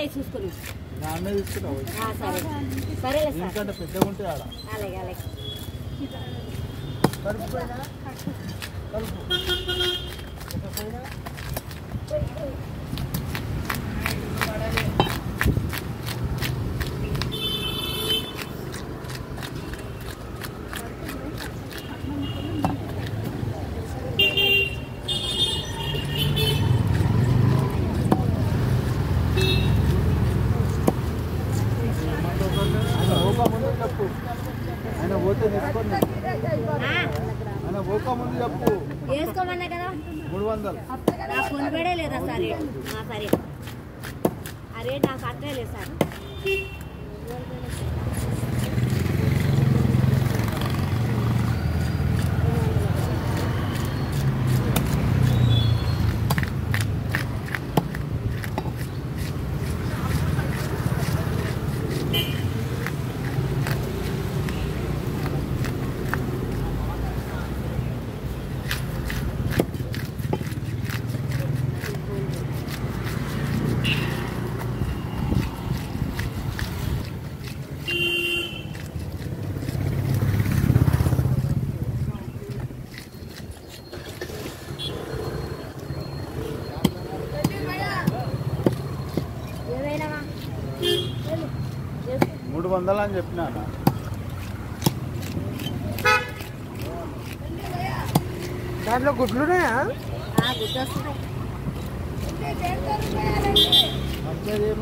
చూసుకుని నాన్నే తీసుకున్నావు ఆ, సరే సరేలే సార్ దీనికంటే పెద్దగా ఉంటే ఆడ అలాగే అలాగే కలుపు పైన కలుపు ఒక పైన ఆయన పోక ముందు చెప్పు ఆయన పోతే తీసుకోండి ఆ, ఆయన పోక ముందు చెప్పు వేసుకోమన్నా కదా మూడు వందలు నాకు కొనిపెడే లేదా సార్ రేట్ ఆ, సరే ఆ రేట్ నాకు అట్లే లేదు సార్ ఏమైనా మూడు వందలు అని చెప్పినా దాంట్లో గుడ్లున్నాయా గుర్తు వస్తున్నాయి మంచిది ఏమో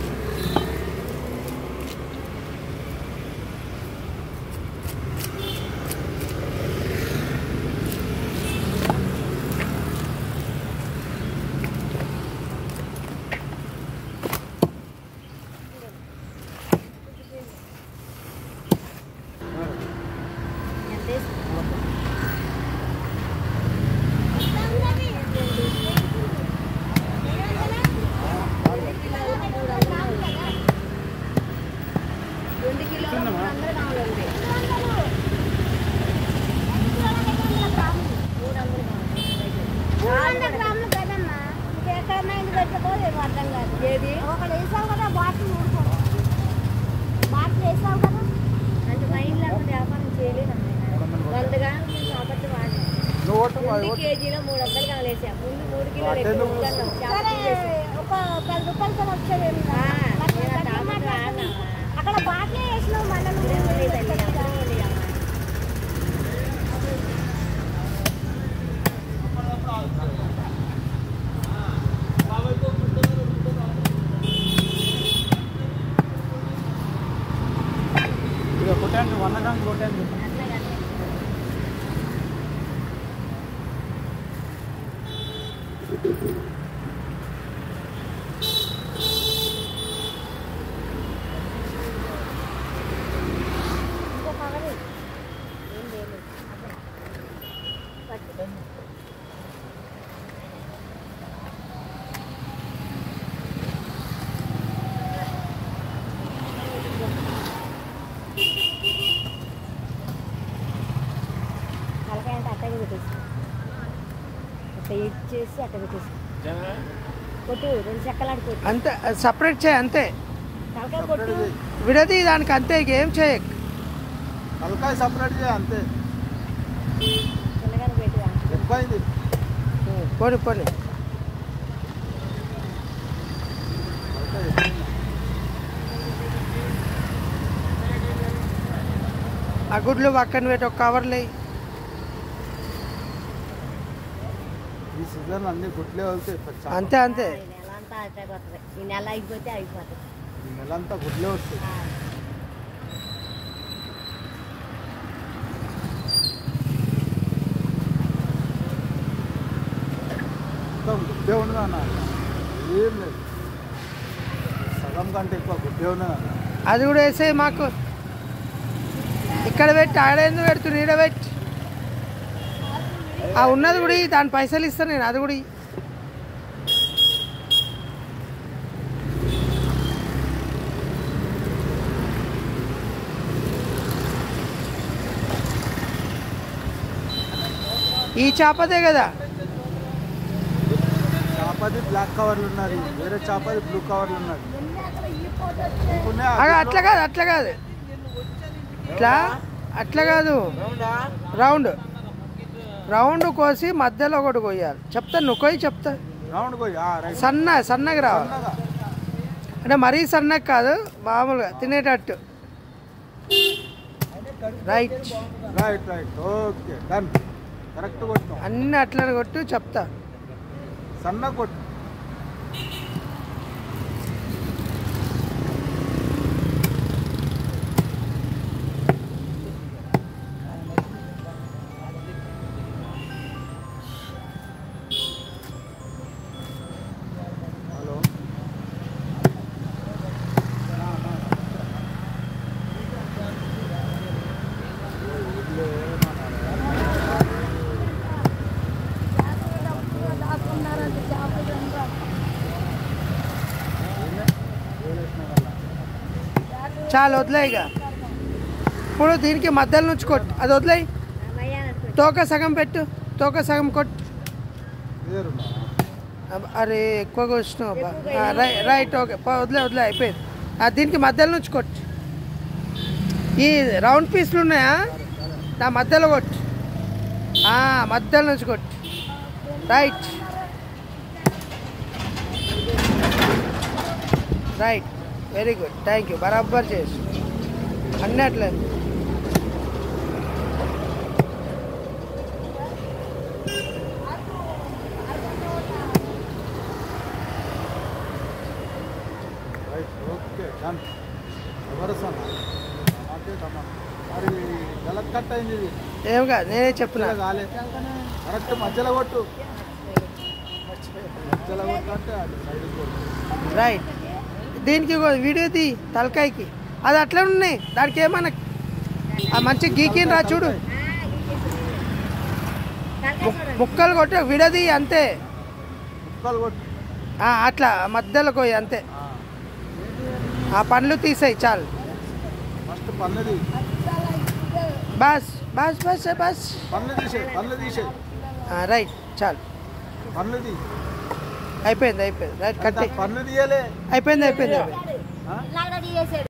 ఎంత వేసుకుంటావు? రెండు కిలోలు మూడు వందలు కావాలండి మూడు వందలు కావాలి ఏది అంటే మా ఇంట్లో అక్కడ వ్యాపారం చేయలేదు వందగా కాబట్టి వాడి నువ్వు ఓటు రెండు ఓటు కేజీలో మూడు వందలు కావాలేసా ముందు మూడు కిలోలు వాటి ఎక్కువ ఎందుకు? ఉందన్నాం. చేప తీసేసాం. ఆ, నేను ఆ టామాటా వాడినా. అక్కడ బాటిల్ వేసినావు మళ్ళీ ఇదే ఉంది తల్లి, అందరూ ఉంది అమ్మ. ఇక కొట్టండి వంద గ్రాములు కొట్టండి అట్లాగే అట్లే. ఇంకో కవరు. ఏం లేదు. అట్లే. పట్టు. తలకాయ అంటే అట్టగా పెట్టేసి అట్లా ఇచ్చేసి అట్ట పెట్టేసి కొట్టు రెండు చెక్కలాడి కొట్టు అంతే సపరేట్ చేయి అంతే తలకాయ కొట్టు విడది దానికి అంతే ఇక ఏం చేయకు తలకాయ సపరేట్ చేయ అంతే చిన్నగానే పెట్టుదా ఎక్కువైంది పోని పోని తలకాయ ఎక్కువైంది. ఆ గుడ్లు పక్కన పెట్టి ఒక కవర్లు వేయి ఈ సీజన్ అన్ని గుట్లే వెళ్తాయి పచ్చ- అంతే అంతే ఈ నెల అంతా అట్టే కొత్తది ఈ నెల అయిపోతే అయిపోతుంది ఈ నెలంతా గుడ్లే వస్తాయి ఆ. మొత్తం గుడ్డే ఉండదు అన్న ఏం లేదు సగం కంటే ఎక్కువ గుడ్డే ఉన్నది అన్న అది కూడా వేసేయి మాకు ఇక్కడ పెట్టి ఆడేందుకు పెడుతుంది ఈడ పెట్టి ఆ ఉన్నది కూడా ఇయ్యి, దాని పైసలు ఇస్తాను నేను అది కూడా ఇయ్యి. ఈ చేపదే కదా చేపది బ్లాక్ కవర్లు ఉన్నది వేరే చేపది బ్లూ కవర్లు ఉన్నది నీకున్నాయి ఆ అగ దీంట్లో? అట్లా కాదు అట్లా కాదు ఇట్లా అట్లా కాదు రౌండ్ రౌండ్ కోసి మధ్యలో ఒకటి కొయ్యాలి చెప్తా నువ్వు కొయ్యి చెప్తా రౌండ్ పోయి ఆ, రైట్ సన్న సన్నగా రావాలి సన్నగా. అంటే మరీ సన్నగా కాదు మామూలుగా తినేటట్టు right right right okay done correct కొట్టాం అన్నీ అట్లనే కొట్టు చెప్తా సన్న కొట్టు హలో చాలు వదిలేయి ఇక ఇప్పుడు దీనికి మధ్యలో నుంచి కొట్టు అది వదిలేయి భయ్యా అనుకో. తోక సగం పెట్టు తోక సగం కొట్టు వేరున్నా అబ్బ, అరే ఎక్కువగా వచ్చినావు అబ్బా. ఆ, రై- రైట్ ఓకే పో, వదిలే వదిలే అయిపోయింది ఆ, దీనికి మధ్యలో నుంచి కొట్టు ఈ రౌండ్ పీస్లు ఉన్నాయా నా మధ్యలో కొట్టు ఆ, మధ్యలో నుంచి కొట్టు right right very good thank you బరాబర్ చేసి అన్నీ అట్లే రైట్ ఓకే డన్ ఎవరు సన్న నాకే తమ్మ మరి గలత్ కట్ అయింది ఇది ఏం కాదు నేనే చెప్పిన మధ్యలో కాలే కరెక్ట్ మధ్యలో కొట్టు మధ్యలో కొట్టు అంటే అది సైడ్ కొట్టు రైట్ దీనికి ఒక వీడియో తీ తలకాయకి అది అట్లా ఉన్నాయి దానికి ఏమన్నా ఆ మంచి గీకిని రా చూడు ఆ, గీకేసి. తలకాయ చూడండి. ముక్కలు కొట్టి వీడియో తీ అంతే ముక్కలు కొట్టు ఆ, అట్లా మధ్యలో పోయి అంతే ఆ, ఆ పండ్లు తీసేయి చాలు ఫస్ట్ పన్నది బస్ బస్ బస్ బస్ పనులు తీసేయి పనులు తీసేయి ఆ, రైట్ చాలు పనులు తీ అయిపోయింది అయిపోయింది రైట్ కట్టి పనులు తీయలే అయిపోయింది అయిపోయింది అయిపోయింది ఆ? లాగా చేసాడు